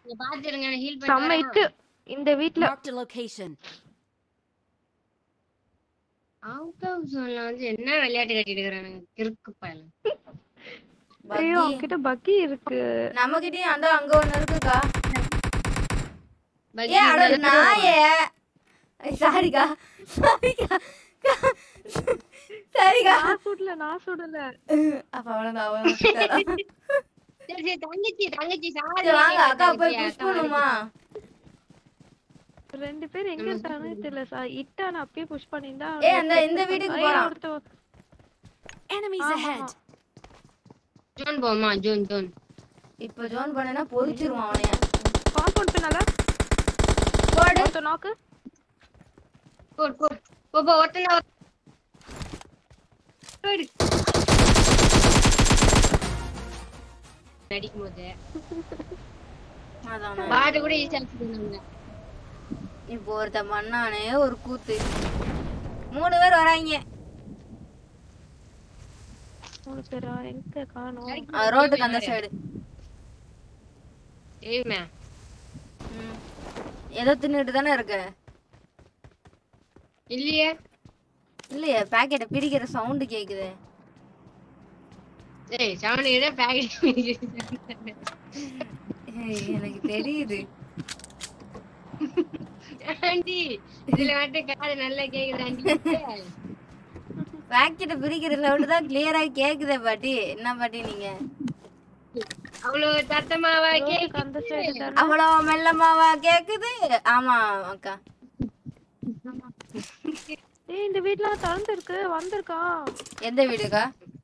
இங்க பாத்துருங்க ஹீல் செம்ம பண்ணி இட்டு இந்த வீட்ல Marked a location. Out of ஜோன்ல வந்து என்ன விளையாட்டு கட்டிட்டு இருக்கானுங்க கிறுக்கு பயல ஐயோ பக்கி அவன்கிட்ட பக்கி இருக்கு நம்ம கிட்டயும் அந்த அங்க ஒண்ணு இருக்குக்கா பகி ஏ அட இருந்தாலும் நாயே சாரிக்கா சாரிக்கா சரிக்கா நான் சுடல நான் சுடல அப்ப அவ்வளவுதான் அவ்வளவுதான் சரி சரி தங்கச்சி தங்கச்சி சாரி சரி, வாங்க அக்கா போய் புஷ் பண்ணுமா ரெண்டு பேர் எங்க இருக்காங்கன்னு தெரியல சார் இட்டா நான் அப்பயே புஷ் பண்ணிருந்தா ஏய், அந்த இந்த வீட்டுக்கு போலாம். Enemies ஆமா. ahead. ஜோன் போமா ஜோன் ஜோன் இப்ப ஜோன் பண்ணனா பொரிச்சிருவான் அவனைய காம்பவுண்ட் பின்னால போடு ஒருத்த நாக்கு போட் போட் போ போ ஒருத்தன் தான் போடு. நடிக்கும் போது அதான் பாட்டு கூட ஈஸியா வச்சிருந்தாங்க இப்போ ஒருத்த மண்ணானே ஒரு கூத்து மூணு பேர் வராங்க மூணு பேரா எங்க காணோம் அஹ் ரோட்டுக்கு அந்த சைடு தெரியுமே ஏதோ தின்னுட்டு தானே இருக்க இல்லையே இல்லையே பாக்கெட்டை பிரிக்கிற சவுண்டு கேக்குது ஏய் சவுண்ட் ஏதோ பேக்கெட் எனக்கு தெரியுது ஆண்டி இதுல மட்டும் காது நல்லா கேக்குது ஆண்டி பாக்கெட்டை பிரிக்கிற சவுண்டு தான் கிளியரா கேக்குதே பாட்டி என்ன பாட்டி நீங்க அவ்வளவு சத்தமாவா ரோட்டுக்கு கேக்கு அந்த சைடு தானே அவ்வளோ மெல்லமாவா கேக்குது ஆமா அக்கா ஏய் இந்த வீட்ல திறந்து இருக்கு வந்திருக்கான் எந்த வீடுக்கா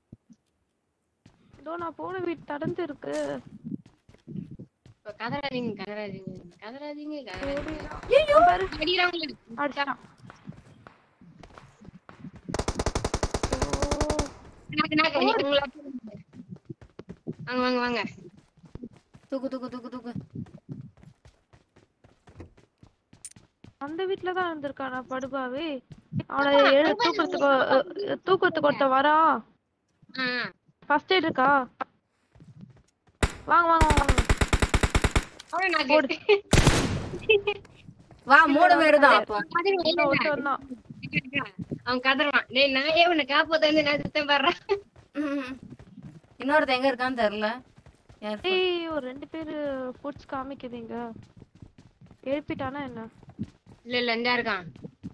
இதோ நான் போன வீடு திறந்து இருக்கு இப்ப கதறாதீங்க கதறாதீங்க கதறாதீங்க கதறாதீங்க ஐயோ பாரு அடிக்கிறாங்களே அடிச்சான் நாக்கு நாக்கு உங்களை வாங்க வாங்க வாங்க தூக்கு தூக்கு தூக்கு தூக்கு அந்த வீட்ல தான் இருந்திருக்கானா படுபாவே அவனை எழு தூக்கத்துக்கு அஹ், அஹ், தூக்கத்துக்கு ஒருத்த வரா ஆ ஃபர்ஸ்ட் எய்ட் இருக்கா வாங்க வாங்க வாங்க வாங்க அவன நாக்கு வா மூணு பேரு தான் அப்போ கதறுவான், இல்ல, இன்னும் இல்ல. ஒருத்தன் தான் அவன் கதறான் டேய் நான் ஏன் உன்னை காப்பாத்த வந்து நான் சுத்தம் பண்றேன் ம். இன்னொருத்தன் எங்க இருக்கான்னு தெரியல யார் phone? ஏய் ஒரு ரெண்டு பேரு ஃபுட்ஸ் காமிக்குதுங்க எழுப்பிட்டானா என்ன இல்ல இல்ல இந்த இருக்கான்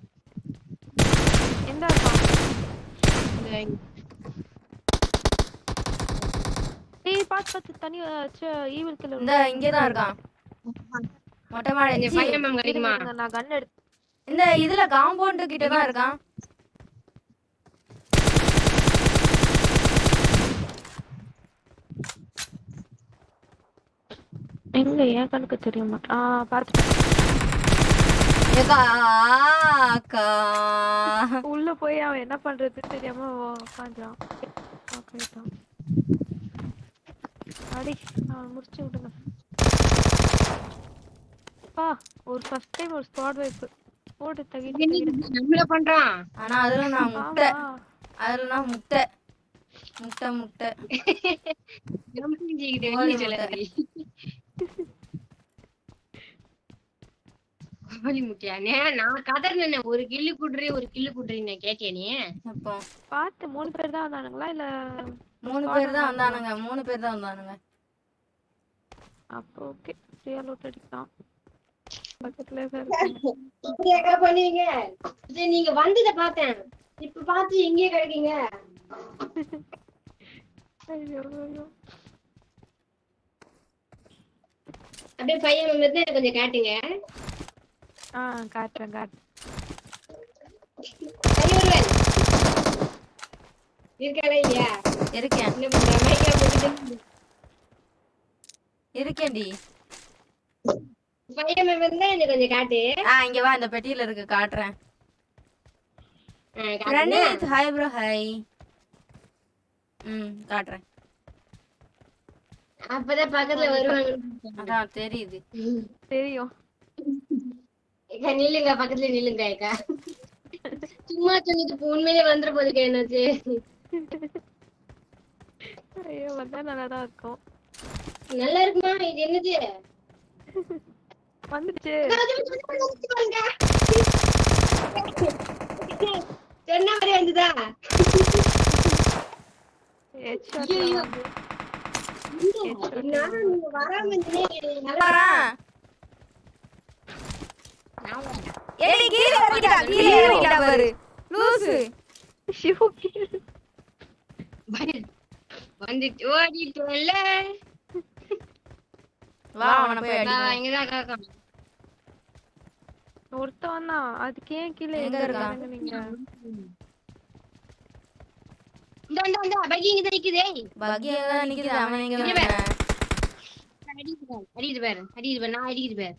எந்த இருக்கான் இந்த ஏய் பாத்து பாத்து தனி ஈவில் கில்லர் இந்த இங்கதான் இருக்கான் மொட்டை மாடி இந்த சீ, பையன் மேம் கிடைக்குமா நான் கன் எடுத்து இந்த இதுல காம்பவுண்ட் கிட்ட தான் இருக்கான் எங்க என் கண்ணுக்கு தெரிய மாட்டேன் ஆ பாத்துட்டேன் ஏக்கா அக்கா உள்ள போய் அவன் என்ன பண்றதுன்னு தெரியாம உட்காந்துறான் அடி அவன் முடிச்சு விடுங்க பா ஒரு ஃபர்ஸ்ட் டைம் ஒரு ஸ்குவாட் வைப்பு போட்டு தகி நம்மள பண்றான் ஆனா அதுல நான் முட்டை ஆமா அதுல நான் முட்டை முட்டை முட்டை நம்பிக்கிட்டு கோழி வெளியே சொல்லாதீ. கோழி முட்டையா நே நான் கதறினேன் ஒரு கில்லு குடுறி ஒரு கில்லு குடுறீங்க கேட்டியா நீ அப்போ பார்த்து மூணு பேர் தான் வந்தானுங்களா இல்ல மூணு பேர் தான் வந்தானுங்க மூணு பேர் தான் வந்தானுங்க அப்போ ஓகே ஃப்ரீயா லோட் அடிக்கலாம் பக்கத்துல தான் இருக்காங்க அப்படியாக்கா பண்ணுவீங்க சரி நீங்க வந்ததை பார்த்தேன் இப்ப பார்த்து எங்கேயே கிடைக்கீங்க ஐயோ ஐயோ அப்படியே பையன் வந்து எனக்கு கொஞ்சம் காட்டுங்க ஆ காட்டுறேன் காட்டுறேன் அறிவுருவன் இருக்காளா இல்லையா இருக்கேன் என்ன பண்ற மைக்கா போட்டுட்டு இருக்கேன்டி பையன் வந்து எனக்கு கொஞ்சம் காட்டு ஆ இங்க வா இந்த பெட்டியில இருக்கு காட்டுறேன் ஆ, காட்டுங்க. பிரணீத் ஹாய் ப்ரோ ஹாய் ம் காட்டுறேன் அப்பதான் பக்கத்துல வருவாங்க அதான் தெரியுது தெரியும் ஏக்கா, நில்லுங்க பக்கத்துல நில்லுங்க அக்கா சும்மா சொன்னது இப்ப உண்மையிலே வந்துட போதுக்கா என்னாச்சு ஐயோ வந்தா நல்லா தான் இருக்கும் நல்லா இருக்குமா இது என்னது வந்துடுச்சு சொன்ன மாதிரி வந்துதா Headshot ஐயோ. வந்து. நானும் நீங்க வராம இருந்தீங்க, நல்லா வரான். நான் வரேன். ஏய், கீழே இறங்கிட்டா, கீழே இறங்கிட்டா பாரு. லூசு. ஐயோ, கீழே. வந்து- வந்துட்டு ஓடிட்டோம்ல வா, அவனை போய் அடி. நான் இங்கதான் கேட்கணும் ஒருத்தன் தான் அதுக்கு ஏன் கீழே எங்க எங்க இருக்கான்? இருக்காங்க நீங்க இந்த இந்த இந்த பகி இங்க தான் நிக்குதே பக்கி எங்கதான் நிக்குது, அவன் எங்க இங்க வந்தான்? அடிக்குது பாரு அடிக்குது பாரு அடிக்குது பாரு நான் அடிக்குது பாரு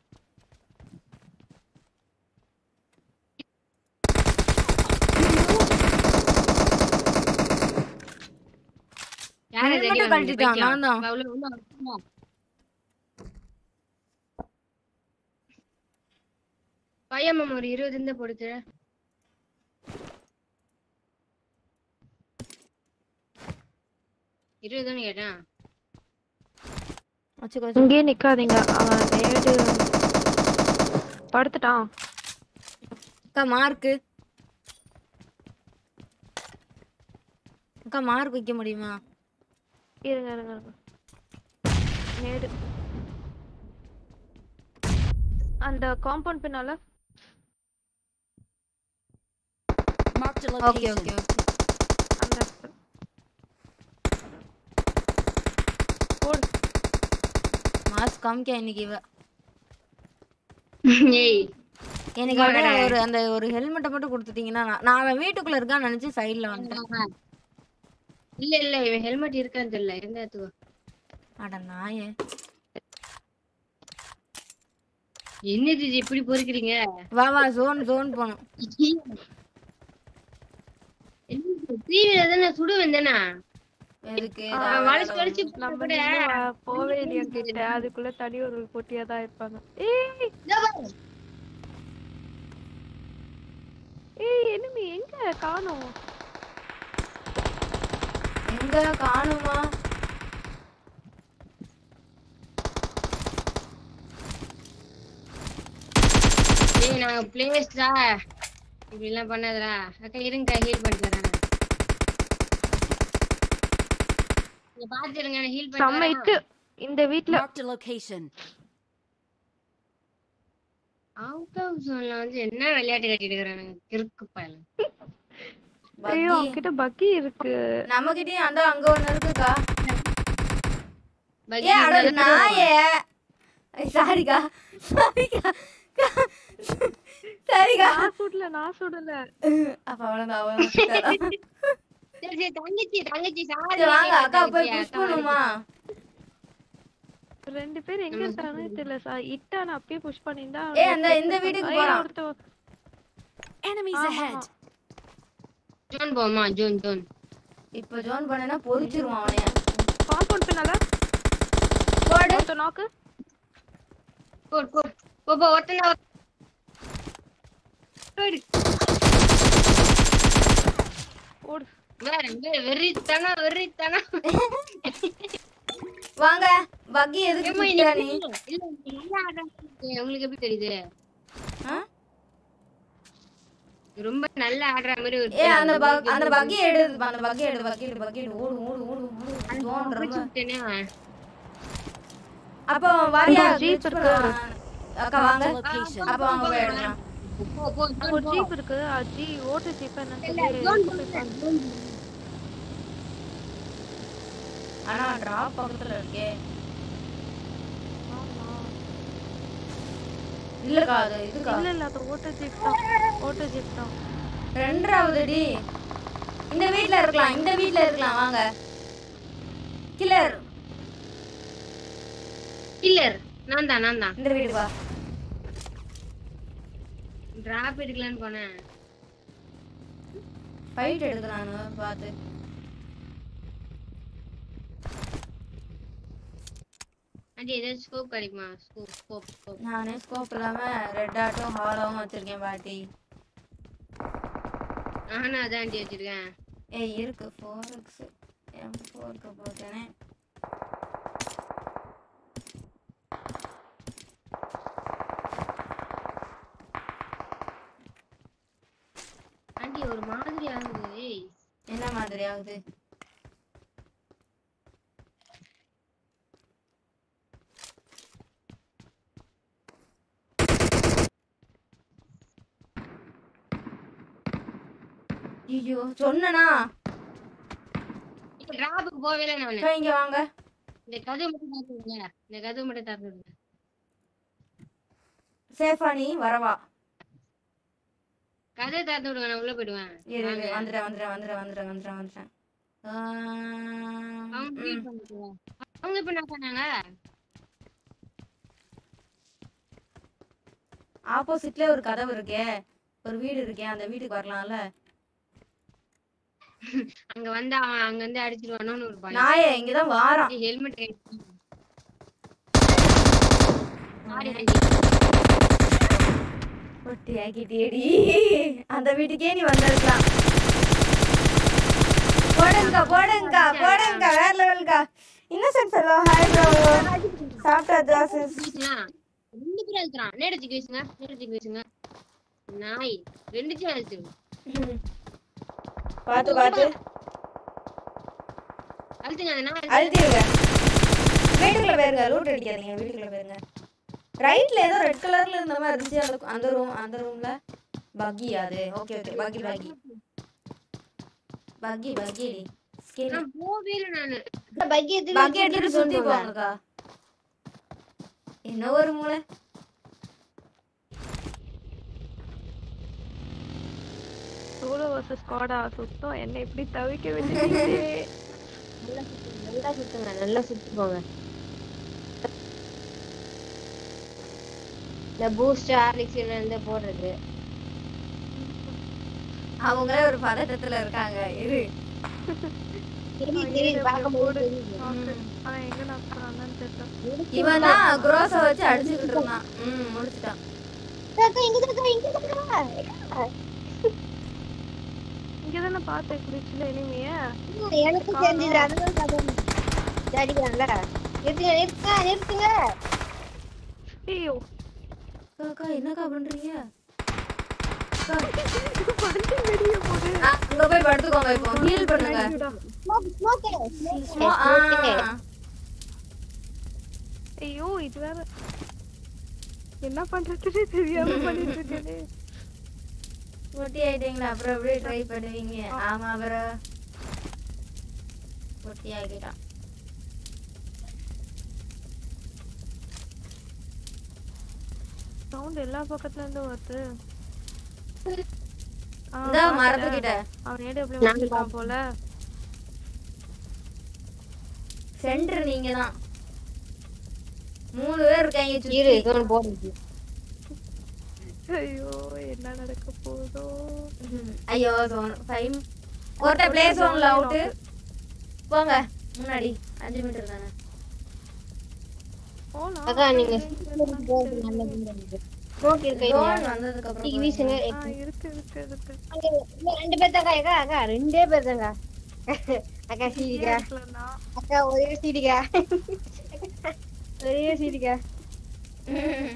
யார் அது helmet அடி அ கழட்டிட்டான், நான் தான். அவ்வளவு உள்ள வா. பையன் மாமா ஒரு இருபது இருந்தா போடுச்சு இருபது தானே கேட்டேன் வச்சுக்கோ, வச்சுக்கோ. இங்கேயே நிக்காதீங்க அவன் நேடு படுத்துட்டான் அக்கா, மார்க்கு அக்கா மார்க் வைக்க முடியுமா இருங்க இருங்க இருங்க நேடு அந்த காம்பவுண்ட் பின்னால Marked a okay location. Okay okay அந்த இடத்துல. போடு மார்க் காமிக்க இன்னைக்கு இவ ஏய் எனக்கு அப்படியே ஒரு அந்த ஒரு ஹெல்மெட்டை மட்டும் கொடுத்துட்டீங்கன்னா நான் நான் அவன் வீட்டுக்குள்ள இருக்கான்னு நினைச்சு சைடுல வந்துட்டேன் இல்ல இல்ல இவன் ஹெல்மெட் இருக்கான்னு தெரியல இருந்தா எடுத்துக்கோ அட நாயே என்னது இது இப்படி பொறுக்கிறீங்க வா வா ஜோன் ஜோன் போகணும் டிவில தானே சுடுவேன் தானே எதுக்கு அவன் வளைச்சு வளைச்சு நம்ம கூட இன்னும் வ- போவே இல்லையா கிட்ட அதுக்குள்ள தனி ஒரு போட்டியா தான் இருப்பாங்க ஏய் இதோ பாரு. ஏய் enemy எங்க காணோம் எங்க காணுமா ஏய் நாங்க பிளேஸ்டா இப்படி எல்லாம் பண்ணாதடா அக்கா இருங்க ஹீல் பண்ணிட்டு வரேன் நீங்க பாத்துருங்க நான் ஹீல் செம்ம பண்ணிட்டு இட்டு இந்த வீட்ல Marked a location. Out of ஜோன்ல வந்து என்ன விளையாட்டு கட்டிட்டு இருக்கிறானுங்க கிறுக்கு பயல ஐயோ பக்கி அவன்கிட்ட பக்கி இருக்கு நம்ம கிட்டயும் அந்த அங்க ஒண்ணு இருக்குக்கா பகி ஏ அட நாயே சாரிக்கா சாரிக்கா சரிக்கா நான் சுடல நான் சுடல அப்ப அவ்வளவுதான் அவ்வளவுதான் சரி சரி தங்கச்சி தங்கச்சி சாரி சரி, வாங்க அக்கா போய் புஷ் பண்ணுமா ரெண்டு பேர் எங்க இருக்காங்கன்னு தெரியல சார் இட்டா நான் அப்பயே புஷ் பண்ணிருந்தா ஏ அந்த இந்த வீட்டுக்கு போறான் ஒருத்தன் Enemies ahead. ஜோன் போமா ஜோன் ஜோன் இப்ப ஜோன் பண்ணனா பொரிச்சிருவான் அவனைய காம்பவுண்ட் பின்னால போடு ஒருத்தன் நாக்கு போடு போடு போ போ ஒருத்தன் தான் போடு ஓடு வேற வே- வெறித்தனம் வெறித்தனம் வாங்க பக்கி எதுக்கு ஏம்மா, சுட்டா இன்னைக்கு நீ இல்ல, இல்ல, இன்னைக்கு நல்லா ஆடுறாங்க. உங்களுக்கு எப்படி தெரியுது ஆ? ரொம்ப நல்லா ஆடுற மாதிரி ஒரு ஏ அந்த பக் அந்த பக்கி எடு அந்த பக்கி எடு பக்கி எடு பக்கி எடு ஓடு ஓடு ஓடு ஓடு ஜோன் ரொம்ப விட்டேனே. அப்போ வாரியா அங்க jeep glitch இருக்கு. பண்ணலாம். அக்கா வாங்க Location. அப்ப வாங்க போய் எடுக்கலாம் போ, போ, அங்க ஒரு ஜீப் இருக்கு அஜி ஓட்டு ஜீப் என்னன்னு இல்ல, சொல்லி ஜோன் போய் போங்க, பாருங்க. ஜோன். ஆனா டிராப் பக்கத்துல இருக்கே ஆமா. இல்லக்கா அது இதுக்கா இல்ல இல்ல அது ஓட்டு ஜீப் தான் ஓட்டு ஜீப் தான் ரெண்டாவது டி இந்த வீட்ல இருக்கலாம் இந்த வீட்ல இருக்கலாம் வாங்க கில்லர் கில்லர் நான் தான் நான் தான் இந்த வீட்டுக்கு வா டிராப் எடுக்கலான்னு போனேன் ஃபைட் எடுக்கிறானு பார்த்து அது ஏதாச்சும் ஸ்கோப் கிடைக்குமா ஸ்கோப் ஸ்கோப் ஸ்கோப் நானே ஸ்கோப் இல்லாம ரெட் ஆட்டும் ஹாலாவும் வச்சிருக்கேன் பாட்டி நானும் அதான் ஆண்டி வச்சிருக்கேன் ஏய் இருக்கு ஃபோர் எக்ஸ் எம் ஃபோருக்கு போட்டேனே மாதிரி ஆகுது ஏய் என்ன மாதிரி ஆகுது ஐயோ சொன்னனா இப்ப டிராப்புக்கு போவே இல்லை நானு இப்ப இங்க வாங்க இந்த கதவு மட்டும் திறந்துடுங்க இந்த கதவு மட்டும் திறந்துடுங்க சேஃபா நீ வரவா கதவை திறந்து விடுங்க நான் உள்ள போயிடுவேன் இரு வாங்க. இரு, வந்துடுறேன் வந்துடுறேன் வந்துடுறேன் வந்துடுறேன் வந்துடுறேன் வந்துடுறேன் அவங்க ஆஹ், feel ம். பண்ணிக்கோ. அவங்க இப்ப என்ன பண்ணாங்க ஆப்போசிட்ல ஒரு கதவு இருக்கே ஒரு வீடு இருக்கே அந்த வீட்டுக்கு வரலாம்ல அங்க வந்து அவன் அங்க இருந்து அடிச்சிருவானோன்னு ஒரு பயம் நாயே இங்கதான் வாரான் ஹெல்மெட் ஒட்டி ஆக்கிட்டேடி அந்த வீட்டுக்கே நீ வந்திருக்கலாம் போடுங்கக்கா போடுங்கக்கா போடுங்கக்கா வேற லெவலுக்கா இன்னசென்ட் ஃபெல்லோ ஹாய் ப்ரோ சாப்பிட்டா ஜாசஸ் ரெண்டு பேரும் அழுத்துறான் நேரத்துக்கு பேசுங்க நேரத்துக்கு பேசுங்க நாய் ரெண்டுத்தையும் அழுத்து பார்த்து பார்த்து அழுத்துங்க அந்த நாய் அழுத்திடுங்க வீட்டுக்குள்ள போயிருங்க ரூட் அடிக்காதீங்க வீட்டுக்குள்ள போயிருங்க ரைட்ல ஏதோ ரெட் கலர்ல இருந்த மாதிரி இருந்துச்சு அந்த அந்த ரூம் அந்த ரூம்ல பக்கி அது ஓகே ஓகே பக்கி பக்கி பக்கி பக்கி ஸ்கின் நான் போவே இல்லை நானு பக்கி எடுத்துட்டு சுத்தி போங்கக்கா என்ன ஒரு மூளை சோலோ வர்சஸ் ஸ்குவாடா சுத்தம் என்ன இப்படி தவிக்க விட்டுட்டீங்களே நல்லா சுத்துங்க நல்லா சுத்தி போங்க இந்த பூஸ்ட் ஹார்லிக்ஸ் இருந்து போடுறது அவங்களே ஒரு பதட்டத்துல இருக்காங்க இரு தெரியுது தெரியுது பார்க்கும்போது தெரியுது அவன் எங்க நடக்கிறான்னு தெரியல இவன் தான் குரோஸ வச்சு அடிச்சுக்கிட்டு இருந்தான் ம் முடிச்சிட்டான் அக்கா, இங்க இருக்கா இங்க இருக்கா இங்க தானே பார்த்தேன் குளிச்சுல இனிமைய எனக்கு தெரிஞ்சது அதுதான் கதை அடிக்கிறான்ல நிறுத்துங்க நிறுத்துங்க நிறுத்துங்க ஐயோ அக்கா என்னக்கா பண்றீங்க அக்கா, வண்டி வெளியே போடு ஆ, அங்க போய் படுத்துக்கோங்க இப்போ ஹீல் பண்ணுங்க ஸ்மோக் ஸ்மோக் சும்மா- ஆ. ஐயோ இது வேற என்ன பண்றதுன்னே தெரியாம பண்ணிட்டு இருக்கேனே ஒட்டி ஆயிட்டீங்களா அப்புறம் எப்படி ட்ரை பண்ணுவீங்க ஆமா அப்புறம் ஒட்டி ஆகிட்டான் சவுண்ட் எல்லா பக்கத்துல இருந்து வருது ஆ, இந்த மரத்துக்கிட்ட அவன் ஏடபிள்யூ வச்சிருக்கான் போல சென்டர் நீங்க தான் மூணு பேர் இருக்காங்க சுத்தி. இரு இதோட போடுது ஐயோ என்ன நடக்க போதோ ம், ஐயோ zone ஃபைவ் ஒருத்த பிளே ஜோன்ல அவுட்டு போங்க முன்னாடி அஞ்சு மீட்டர் தானே போலாம் அக்கா நீங்க போறது நல்லது ஸ்மோக் இருக்கு ஜோன் வந்ததுக்கு அப்புறம் தூக்கி வீசுங்க ஆ, இருக்கு இருக்கு இருக்கு அங்க இன்னும் ரெண்டு பேர் தாங்க அக்கா அக்கா ரெண்டே பேர் தாங்க அக்கா சீடிக்கா இருக்கலன்னா அக்கா ஒரே சீடிக்கா ஒரே சீடிக்கா ம்.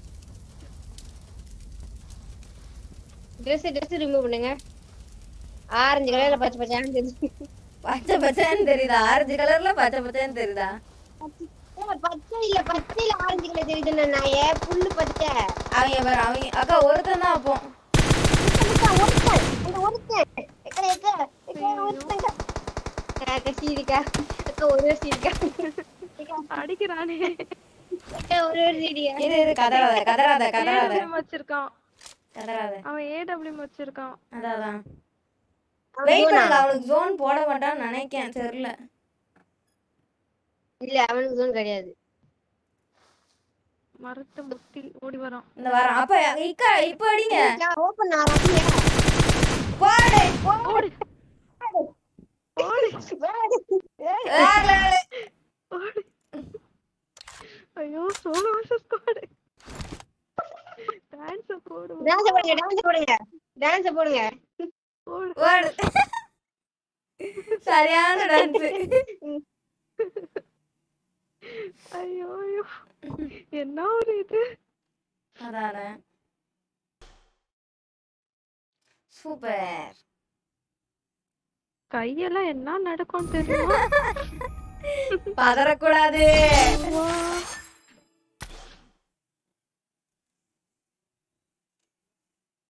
ட்ரெஸ் ட்ரெஸ் ரிமூவ் பண்ணுங்க ஆரஞ்சு கலர்ல பச்சை பச்சைன்னு தெரியுது பச்சை பச்சைன்னு தெரியுதா ஆரஞ்சு கலர்ல பச்சை பச்சைன்னு தெரியுதா ஏய், பச்சை இல்ல பச்சை இல்ல ஆரஞ்சு கலர் தெரியுது நாயே புல்லு பச்சை அவங்க பாரு அவங்க அக்கா ஒருத்தன் தான் அப்போ அக்கா, ஒருத்தன் அந்த ஒருத்தன் அக்கா அக்கா அக்கா ஒருத்தன் அக்கா அக்கா சீடிக்கா அக்கா ஒரே சீடிக்கா அடிக்கிறானே அக்கா ஒரே ஒரு சீடிக்கா இரு இரு கதறாத கதறாத கதறாத ஏடபிள்யூ வச்சிருக்கான் கதறாத அவன் ஏடபிள்யூ வச்சிருக்கான் அதான் அதான் வெயிட் பண்ணுங்க அவனுக்கு ஜோன் போட மாட்டான்னு நினைக்கேன் தெரியல இல்ல அவனுக்கு தான் கிடையாது மரத்தை முத்தி ஓடி வரான் இந்த வாரம் அப்ப இக்கா இப்ப அடிங்க ஓபன் ஆறாதீங்க போடு ஓடு ஓடு வேற level. ஓடு ஐயோ சோலோ வர்சஸ் ஸ்குவாட் டான்ஸ் போடு டான்ஸ் போடுங்க டான்ஸ் போடுங்க டான்ஸ் போடுங்க ஓடு போடு சரியான டான்ஸ் ஐயோ ஐயோ என்ன ஒரு இது அதானே சூப்பர் கையெல்லாம் என்ன நடக்கும் தெரியுமா பதறக்கூடாது வா